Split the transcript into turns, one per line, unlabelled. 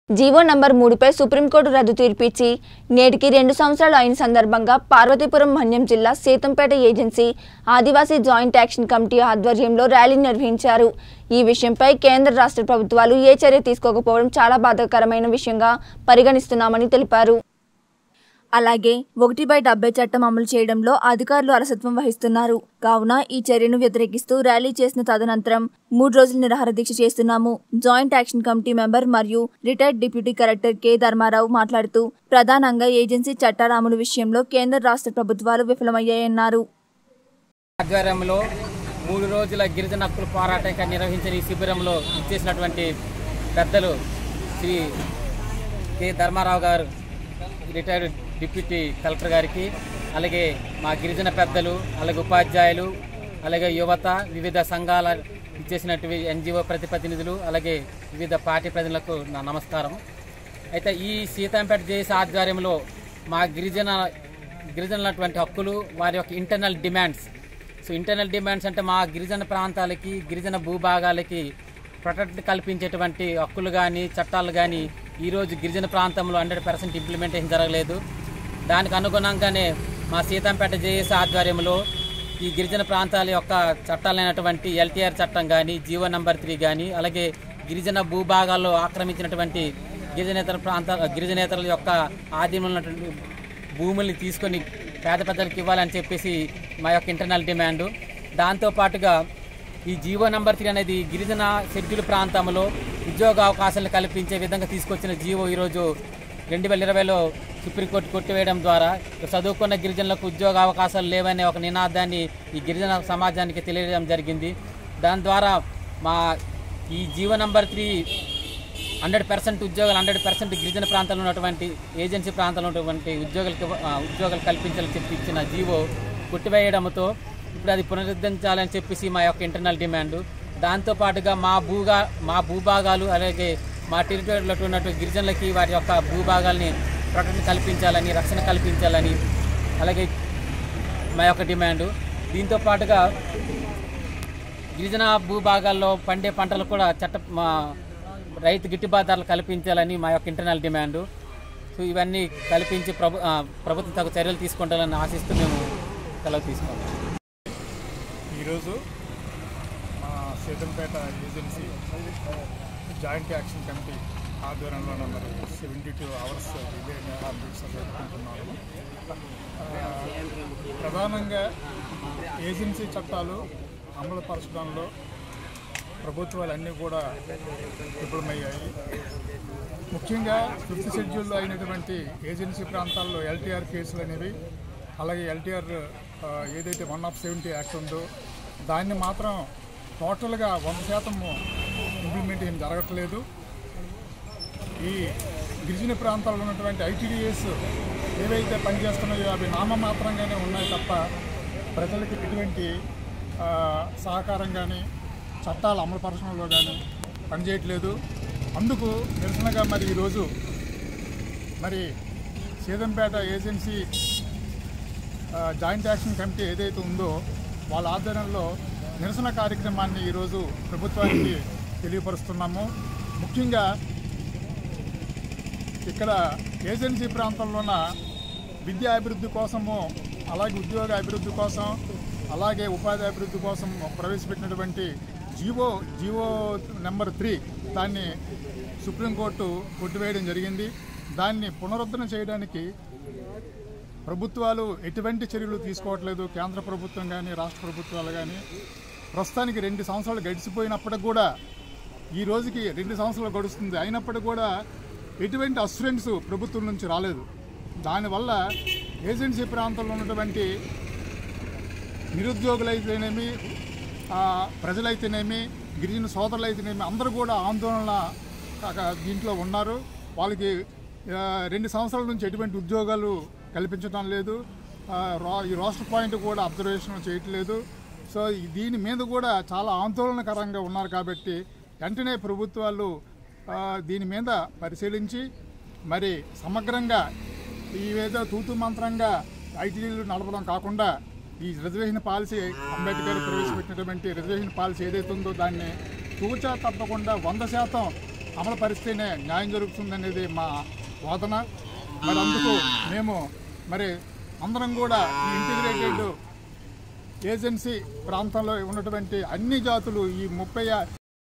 GO number మూడుపై supreme court రద్దు తీర్పు ఇచ్చి నేటికి రెండు సంవత్సరాలు అయిన సందర్భంగా పార్వతీపురం మన్యం జిల్లా సీతంపేట ఏజెన్సీ ఆదివాసీ జాయింట్ యాక్షన్ కమిటీ ఆధ్వర్యంలో ర్యాలీ నిర్వహించారు ఈ విషయంపై కేంద్ర రాష్ట్ర ప్రభుత్వాలు ఏ చర్య తీసుకోకపోవడం చాలా బాధాకరమైన విషయంగా పరిగణిస్తున్నామని తెలిపారు అలాగే ఒకటి బై డెబ్బై చట్టం అమలు చేయడంలో అధికారులు అలసత్వం వహిస్తున్నారు కావున ఈ చర్యను వ్యతిరేకిస్తూ ర్యాలీ చేసిన తదనంతరం మూడు రోజులు నిరాహార దీక్ష చేస్తున్నాము జాయింట్ యాక్షన్ కమిటీ మెంబర్ మరియు retired deputy collector K Dharmarao మాట్లాడుతూ ప్రధానంగా ఏజెన్సీ చట్టాల అమలు విషయంలో కేంద్ర రాష్ట్ర ప్రభుత్వాలు విఫలమయ్యాయన్నారు
ఆధ్వర్యంలో మూడు రోజుల గిరిజన హక్కుల పోరాటంగా నిర్వహించిన ఈ శిబిరంలో ఇచ్చేసినటువంటి పెద్దలు శ్రీ కె ధర్మారావు గారు రిటైర్డ్ డిప్యూటీ కలెక్టర్ గారికి అలాగే మా గిరిజన పెద్దలు అలాగే ఉపాధ్యాయులు అలాగే యువత వివిధ సంఘాల ఇచ్చేసినటువంటి ఎన్జిఓ ప్రతినిధులు అలాగే వివిధ పార్టీ ప్రజలకు నా నమస్కారం అయితే ఈ సీతంపేట జేసీ ఆధ్వర్యంలో మా గిరిజన గిరిజనులటువంటి హక్కులు వారి యొక్క internal demands so internal demands అంటే మా గిరిజన ప్రాంతాలకి గిరిజన భూభాగాలకి ప్రొటెక్ట్ కల్పించేటువంటి హక్కులు కానీ చట్టాలు కానీ ఈరోజు గిరిజన ప్రాంతంలో హండ్రెడ్ పర్సెంట్ ఇంప్లిమెంటేషన్ జరగలేదు దానికి అనుగుణంగానే మా సీతంపేట జేఏసీ ఆధ్వర్యంలో ఈ గిరిజన ప్రాంతాల యొక్క చట్టాలైనటువంటి ఎల్టీఆర్ చట్టం కానీ జీవో నంబర్ త్రీ కానీ అలాగే గిరిజన భూభాగాల్లో ఆక్రమించినటువంటి గిరిజనేతర ప్రాంత గిరిజనేతరుల యొక్క ఆధీనంలో ఉన్నటువంటి భూముల్ని తీసుకొని పేద పెద్దలకు ఇవ్వాలని చెప్పేసి మా యొక్క ఇంటర్నల్ డిమాండ్ దాంతోపాటుగా ఈ జీవో నంబర్ త్రీ అనేది గిరిజన షెడ్యూల్ ప్రాంతంలో ఉద్యోగ అవకాశాలు కల్పించే విధంగా తీసుకొచ్చిన జీవో ఈరోజు రెండు వేల ఇరవైలో సుప్రీంకోర్టు కొట్టివేయడం ద్వారా చదువుకున్న గిరిజనులకు ఉద్యోగ అవకాశాలు లేవనే ఒక నినాదాన్ని ఈ గిరిజన సమాజానికి తెలియజేయడం జరిగింది దాని ద్వారా మా ఈ GO number three hundred percent ఉద్యోగాలు హండ్రెడ్ పర్సెంట్ గిరిజన ప్రాంతాల్లో ఉన్నటువంటి ఏజెన్సీ ప్రాంతాల్లో ఉన్నటువంటి ఉద్యోగులకు ఆ, ఉద్యోగాలు కల్పించాలని చెప్పి ఇచ్చిన జీవో కొట్టివేయడంతో ఇప్పుడు అది పునరుద్ధరించాలని చెప్పేసి మా యొక్క ఇంటర్నల్ డిమాండ్ దాంతోపాటుగా మా భూగా మా భూభాగాలు అలాగే మా టెరిటరీలో ఉన్నటువంటి గిరిజనులకి వారి యొక్క భూభాగాల్ని ప్రకటన కల్పించాలని రక్షణ కల్పించాలని అలాగే మా యొక్క డిమాండ్ దీంతో పాటుగా గిరిజన భూభాగాల్లో పండే పంటలు కూడా చట్ట మా రైతు గిట్టుబాటు ధరలు కల్పించాలని మా యొక్క ఇంటర్నల్ డిమాండ్ సో ఇవన్నీ కల్పించి ప్రభు ఆ, ప్రభుత్వం తగు చర్యలు తీసుకుంటాలని ఆశిస్తూ మేము సెలవు తీసుకుంటాం
ఈరోజు మా Seethampeta agency joint action committee ఆధ్వర్యంలో number seventy two hours relay దీక్ష జరుపుకుంటున్నాము ఆ, ప్రధానంగా ఏజెన్సీ చట్టాలు అమలుపరచడంలో ప్రభుత్వాలు అన్నీ కూడా విఫలమయ్యాయి ముఖ్యంగా ఫిఫ్త్ షెడ్యూల్లో అయినటువంటి ఏజెన్సీ ప్రాంతాల్లో ఎల్టీఆర్ కేసులు అనేవి అలాగే ఎల్టీఆర్ ఏదైతే వన్ ఆఫ్ సెవెంటీ యాక్ట్ ఉందో దాన్ని మాత్రం టోటల్గా వంద శాతం ఇంప్లిమెంట్ ఏం జరగట్లేదు ఈ గిరిజన ప్రాంతాల్లో ఉన్నటువంటి ఐటీడీఎస్ ఏవైతే పనిచేస్తున్నాయో అవి నామమాత్రంగానే ఉన్నాయి తప్ప ప్రజలకు ఎటువంటి ఆ, సహకారం కానీ చట్టాలు అమలుపరచడంలో కానీ పనిచేయట్లేదు అందుకు నిరసనగా మరి ఈరోజు మరి సీతంపేట ఏజెన్సీ ఆ, జాయింట్ యాక్షన్ కమిటీ ఏదైతే ఉందో వాళ్ళ ఆధ్వర్యంలో నిరసన కార్యక్రమాన్ని ఈరోజు ప్రభుత్వానికి తెలియపరుస్తున్నాము ముఖ్యంగా ఇక్కడ ఏజెన్సీ ప్రాంతంలోన విద్యా అభివృద్ధి కోసము అలాగే ఉద్యోగ అభివృద్ధి కోసం అలాగే ఉపాధి అభివృద్ధి కోసం ప్రవేశపెట్టినటువంటి జీవో జీవో నెంబర్ త్రీ దాన్ని సుప్రీంకోర్టు కొట్టివేయడం జరిగింది దాన్ని పునరుద్ధరణ చేయడానికి ప్రభుత్వాలు ఎటువంటి చర్యలు తీసుకోవట్లేదు కేంద్ర ప్రభుత్వం కానీ రాష్ట్ర ప్రభుత్వాలు కానీ ప్రస్తుతానికి రెండు సంవత్సరాలు గడిచిపోయినప్పటికి కూడా ఈ రోజుకి రెండు సంవత్సరాలు గడుస్తుంది అయినప్పటికీ కూడా ఎటువంటి అస్యూరెన్స్ ప్రభుత్వం నుంచి రాలేదు దానివల్ల ఏజెన్సీ ప్రాంతంలో ఉన్నటువంటి నిరుద్యోగులైతేనేమి ఆ, ప్రజలైతేనేమి గిరిజన సోదరులైతేనేమి అందరూ కూడా ఆందోళన కాక- దీంట్లో ఉన్నారు వాళ్ళకి ఆ, రెండు సంవత్సరాల నుంచి ఎటువంటి ఉద్యోగాలు కల్పించడం లేదు ఆ, రా- ఈ రాష్ట్ర పాయింట్ కూడా అబ్జర్వేషన్ చేయట్లేదు సో ఈ- దీని మీద కూడా చాలా ఆందోళనకరంగా ఉన్నారు కాబట్టి వెంటనే ప్రభుత్వాలు ఆ, దీని మీద పరిశీలించి మరి సమగ్రంగా ఇవేదో తూతు మంత్రంగా ఐటీలు నడపడం కాకుండా ఈ రిజర్వేషన్ పాలసీ అంబేద్కర్ ప్రవేశపెట్టినటువంటి రిజర్వేషన్ పాలసీ ఏదైతే ఉందో దాన్ని తూచా తప్పకుండా వంద శాతం అమలు పరిస్తేనే న్యాయం జరుగుతుందనేది మా వాదన మరి అందుకు మేము మరి అందరం కూడా ఈ ఇంటిగ్రేటెడ్ ఏజెన్సీ ప్రాంతంలో ఉన్నటువంటి అన్ని జాతులు ఈ ముప్పై